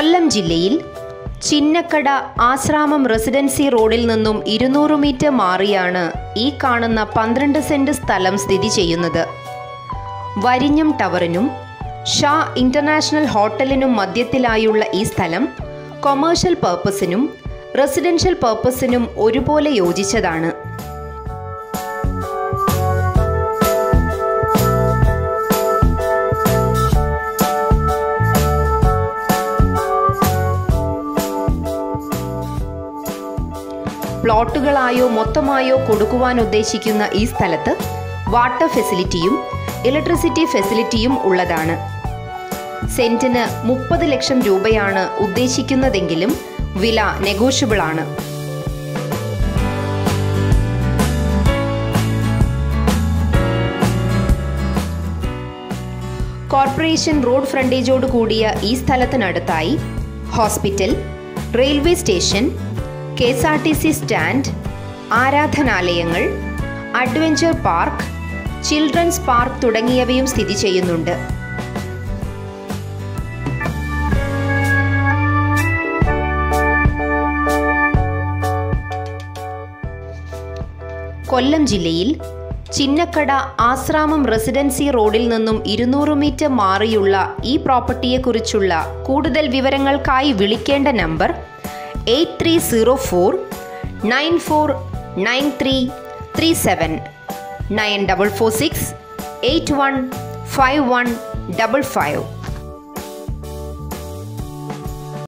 കൊല്ലം ജില്ലയിൽ ചിന്നക്കട ആശ്രാമം റെസിഡൻസി റോഡിൽ നിന്നും ഇരുന്നൂറ് മീറ്റർ മാറിയാണ് ഈ കാണുന്ന പന്ത്രണ്ട് സെന്റ് സ്ഥലം സ്ഥിതി ചെയ്യുന്നത് വരിഞ്ഞം ടവറിനും ഷാ ഇന്റർനാഷണൽ ഹോട്ടലിനും മധ്യത്തിലായുള്ള ഈ സ്ഥലം കൊമേഴ്ഷ്യൽ പർപ്പസിനും റെസിഡൻഷ്യൽ പർപ്പസിനും ഒരുപോലെ യോജിച്ചതാണ് പ്ലോട്ടുകളായോ മൊത്തമായോ കൊടുക്കുവാൻ ഉദ്ദേശിക്കുന്ന ഈ സ്ഥലത്ത് വാട്ടർ ഫെസിലിറ്റിയും ഇലക്ട്രിസിറ്റി ഫെസിലിറ്റിയും ഉള്ളതാണ് സെന്റിന് മുപ്പത് ലക്ഷം രൂപയാണ് ഉദ്ദേശിക്കുന്നതെങ്കിലും വില നെഗോഷ്യബിൾ ആണ് കോർപ്പറേഷൻ റോഡ് ഫ്രണ്ടേജോട് കൂടിയ ഈ സ്ഥലത്തിനടുത്തായി hospital railway station K S R T C stand ആരാധനാലയങ്ങൾ അഡ്വഞ്ചർ പാർക്ക് ചിൽഡ്രൻസ് പാർക്ക് തുടങ്ങിയവയും സ്ഥിതി ചെയ്യുന്നുണ്ട് കൊല്ലം ജില്ലയിൽ ചിന്നക്കട ആശ്രാമം റെസിഡൻസി റോഡിൽ നിന്നും ഇരുന്നൂറ് മീറ്റർ മാറിയുള്ള ഈ പ്രോപ്പർട്ടിയെക്കുറിച്ചുള്ള കൂടുതൽ വിവരങ്ങൾക്കായി വിളിക്കേണ്ട number eight three zero four nine four nine three three seven nine double four six eight one five one double five